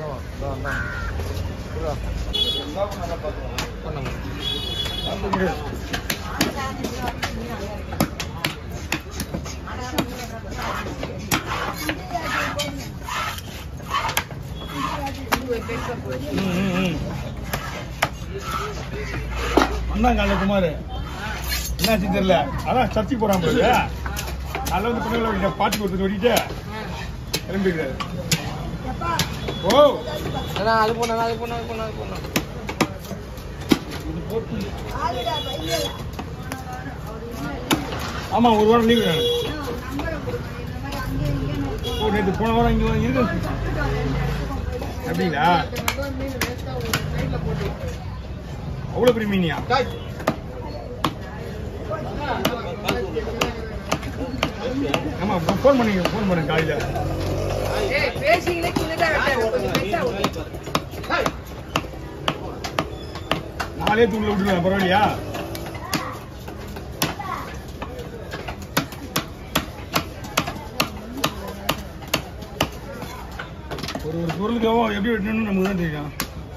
வந்தாங்க குமார் என்னாச்சு தெரியல அதான் சர்ச்சைக்கு போறான் போது அதில் வந்து பிள்ளைகளை பாட்டி கொடுத்துட்டு ஓடிட்டு கிளம்பிக்கிறாரு ஓ அது போனா அது போனா அது போனா அது போனா ஆமா ஒரு வாரம் லீவு ஓ நேற்று போன வாரம் இங்க இருக்கு அப்படிங்களா அவ்வளோ பெரிய மீனியா ஆமா ஃபோன் பண்ணி ஃபோன் பண்ணேன் காலையில நாளே தூண்டில் விட்டுருவேன் பரவாயில்லையா ஒரு ஒரு பொருளுக்காக எப்படி வெட்டணும்னு நமக்கு தான் தெரியும்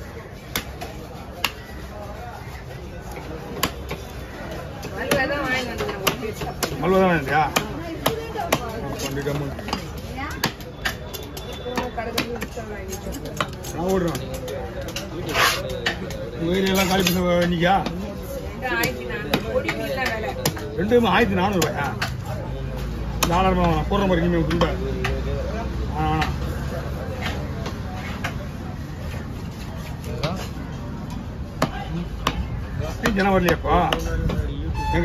மல்வா தான் இல்லையா பன்னெண்டு கம்மு நான் ஓடுறோம் உங்க ஏரியா எல்லாம் காலி பண்ண இன்னைக்கா ரெண்டுமே ஆயிரத்தி நானூறுபாயா நாலாயிரம் வேணாம் போடுற மாதிரி இனிமேல் திரும்ப ஆ வேணாம் ஜனம் வரலையாப்பா எங்க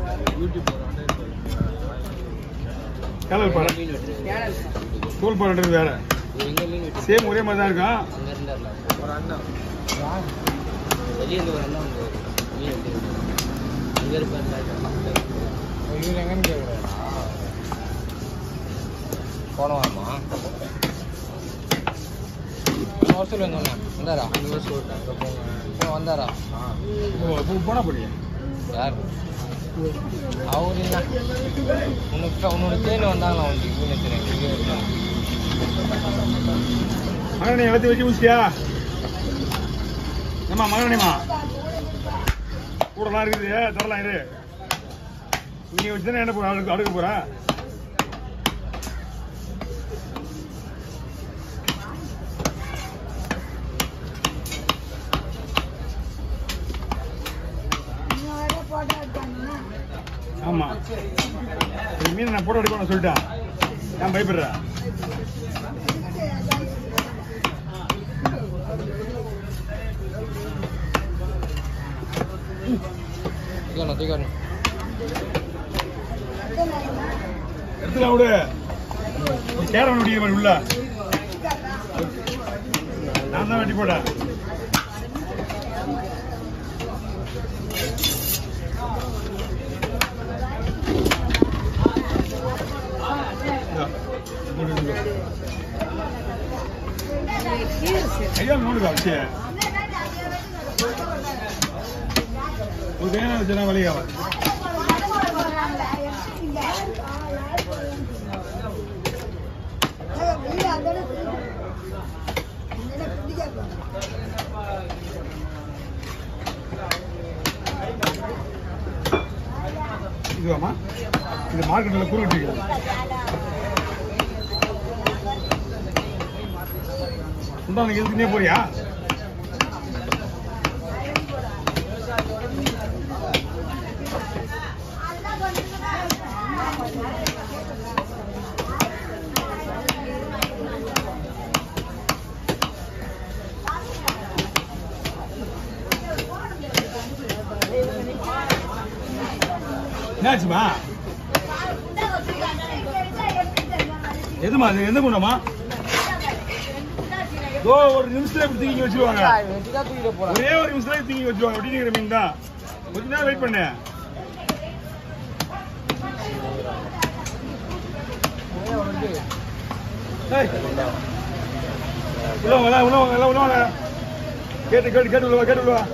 கலர் பாரு தோல் பாருன்றது வேற எங்க மீன் வெட்டி சேம் ஒரே மாதிரி தான் இருக்கும் அங்க இருந்தார்ல ஒரு அண்ணா வெளியே இருந்து ஒரு அண்ணா வந்து மீன் வெட்டி அங்க இருப்பாரு இவர் எங்கன்னு கேட்குறாரா போன வாரமா போன வருஷத்துல இருந்து வந்தேன் வந்தாரா அஞ்சு வருஷம் விட்டேன் அங்கே போங்க இப்போ வந்தாரா ஓ, இப்போ போனா போறியா யார் அவரு என்ன உனக்கு உன்னோட தேன் வந்தாங்களா உனக்கு மீன் தெரியும் இங்கே இருக்காங்க மகனே எல்லாத்தையும் வச்சு முடிச்சியா ஏமா மகனேமா கூடலாம் இருக்குது தரலாம் இரு நீ வச்சு தானே என்ன போற அடுக்க அடுக்க போற ஆமா இந்த மீன் நான் போட்டோ எடுக்கணும்னு சொல்லிட்டேன் நான் பயப்படுறேன் தூக்கணும் தூக்கணும் எடுத்துலாம் விடு ஒரு கேரம் வெடிக்கிற மாதிரி உள்ள நான் தான் வெட்டி போட்டேன் இதோ, மூணு கிலோ. கையால் நோண்டுக்கா வச்சு ஒரு தேங்காய் வச்சுனா வலிக்காவது இதுவாமா இது மார்க்கெட்டில் குறுக்கிட்டு இருக்குது உண்டான எதுக்குன்னே போறியா என்னாச்சுமா எதுமா அது எந்த குண்டமா ஓ ஒரு நிமிஷத்துல இப்படி தூக்கி வச்சிருவாங்க வெட்டிதான் தூக்கிட்டு போறேன் ஒரே ஒரு நிமிஷத்துல தூக்கி வச்சிருவாங்க வெட்டிங்கிற மீன் தான் கொஞ்ச நேரம் வெயிட் பண்ணு ஏய். உள்ள வாங்க உள்ள வாங்க எல்லாம் உள்ள வாங்க கேட்டு கேட்டு கேட்டு உள்ள வா கேட்டு உள்ள வா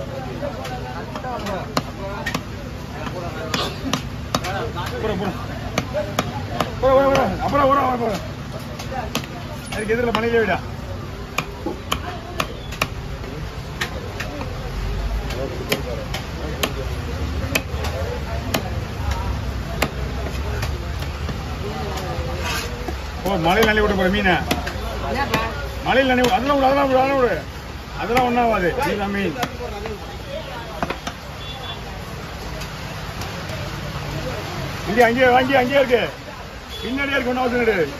போற போற போற போற போற அப்புறம் போற போற அதுக்கு எதிரில் மனையிலே விடா மலையில் நனைய விட போற மீனை என்னப்பா மலையில் நனைய விடு. அதெல்லாம் விடு அதெல்லாம் விடு அதெல்லாம் விடு அதெல்லாம் ஒன்றாகாது இதுதான் மீன் இங்கே அங்கேயே வாங்கி அங்கேயே இருக்கு பின்னாடியே இருக்கு ஒன்றும் அவசரம் கிடையாது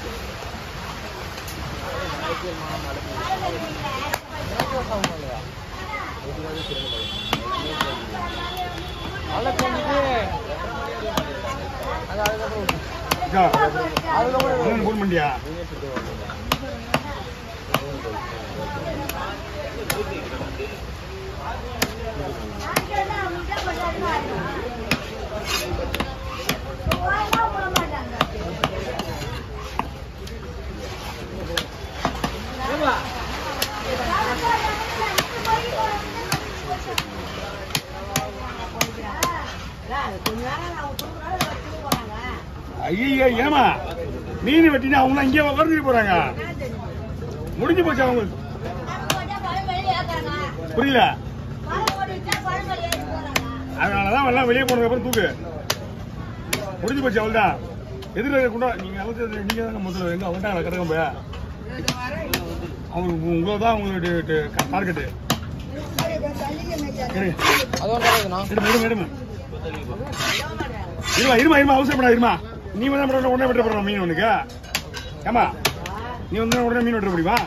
மழை பெஞ்சுது அது அதுக்கப்புறம் அக்கா, அதுக்கப்புறம் அண்ணனுக்கு ஃபோன் பண்ணியா ஏப்பா ஐயா ஏமா மீன் வெட்டினா அவங்க இங்கே உட்காந்துட்டு போறாங்க முடிஞ்சு போச்சு அவங்க புரியல அதனாலதான் எல்லாம் வெளியே போனதுக்கு அப்புறம் தூக்கு முடிஞ்சு போச்சு அவள்தான் எதிர கூட நீங்க அழைச்சது நீங்க தாங்க முதல்ல எங்க வந்துட்டாங்களா கிடக்க போய் அவங்க உங்களை தான் அவங்களுடைய டார்கெட்டு அது ஒன்றா இருக்குண்ணா இருமா இருமா இருமா இருமா இருமா இருமா அவசரப்படா இருமா நீ வந்து அப்புறம் உடனே வெட்ட போடுற மீன் உனக்கு ஏமா நீ வந்து உடனே மீன் வெட்ட முடியுமா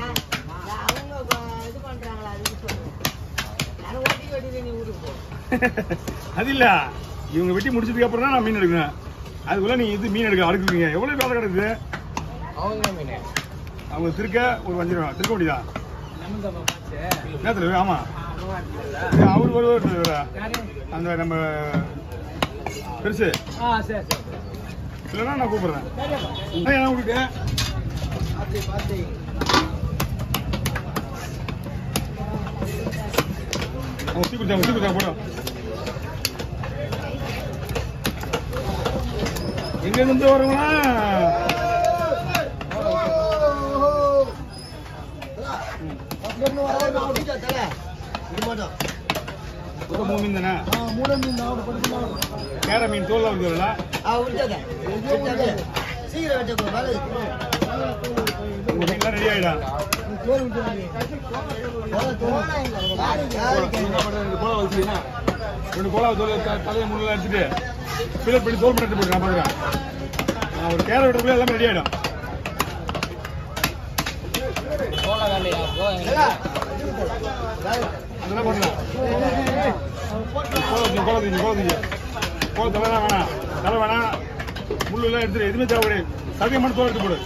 அது இல்ல இவங்க வெட்டி முடிச்சதுக்கு அப்புறம் தான் நான் மீன் எடுக்கணும் அதுக்குள்ள நீ இது மீன் எடுக்க அடுக்குவீங்க எவ்வளவு வேலை கிடக்குது அவங்க மீன் அவங்க திருக்க ஒரு வஞ்சிரம் திருக்க முடியுதா என்ன தலைவர் ஆமா ஏய், அவர் வருவார் தலைவரா அந்த நம்ம பெருசு ஆ சரி சரி இல்லைன்னா நான் கூப்பிடுறேன் என்ன உங்களுக்கு பார்த்து பார்த்து அவங்க ஊற்றி கொடுத்தாங்க ஊற்றி கொடுத்தாங்க போடும் எங்க இருந்து வரவங்களா மொத்தம் மூணு மீன் தானே கேர மீன் தோல் வருதுல்ல உங்க மீன்லாம் ரெடி ஆயிடும் போல வச்சுக்கீங்கன்னா ரெண்டு போல தோல் த- தலையை முள்ள எடுத்துட்டு ஃபில்லப் பண்ணி தோல் பண்ணி எடுத்து போட்டு நான் பார்க்குறேன் நான் ஒரு கேர விட்டுக்குள்ள எல்லாமே ரெடி ஆயிடும் போல வேலையா போ அதெல்லாம் பண்ணலாம் கோல தூக்கி கோல தூக்கி கோல தூக்கி கோல தலை தான் வேணாம் தலை வேணாம் முள்ளு எல்லாம் எடுத்துட்டு எதுவுமே தேவை கிடையாது சதையை மட்டும் தோல் எடுத்து போடு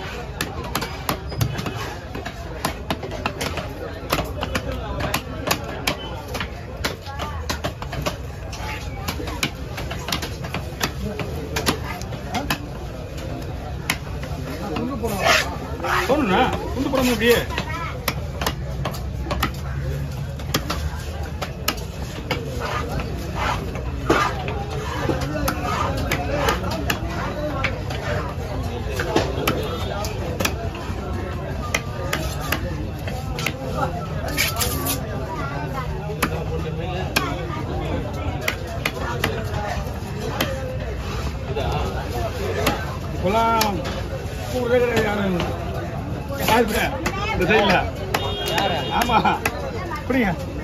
சொல்லணுண்ணா துண்டு போடாம அப்படியே இப்பெல்லாம் கூடவே கிடையாது யாரும் யாரு இப்ப? இந்த சைடுல யாரு ஆமா அப்படிங்க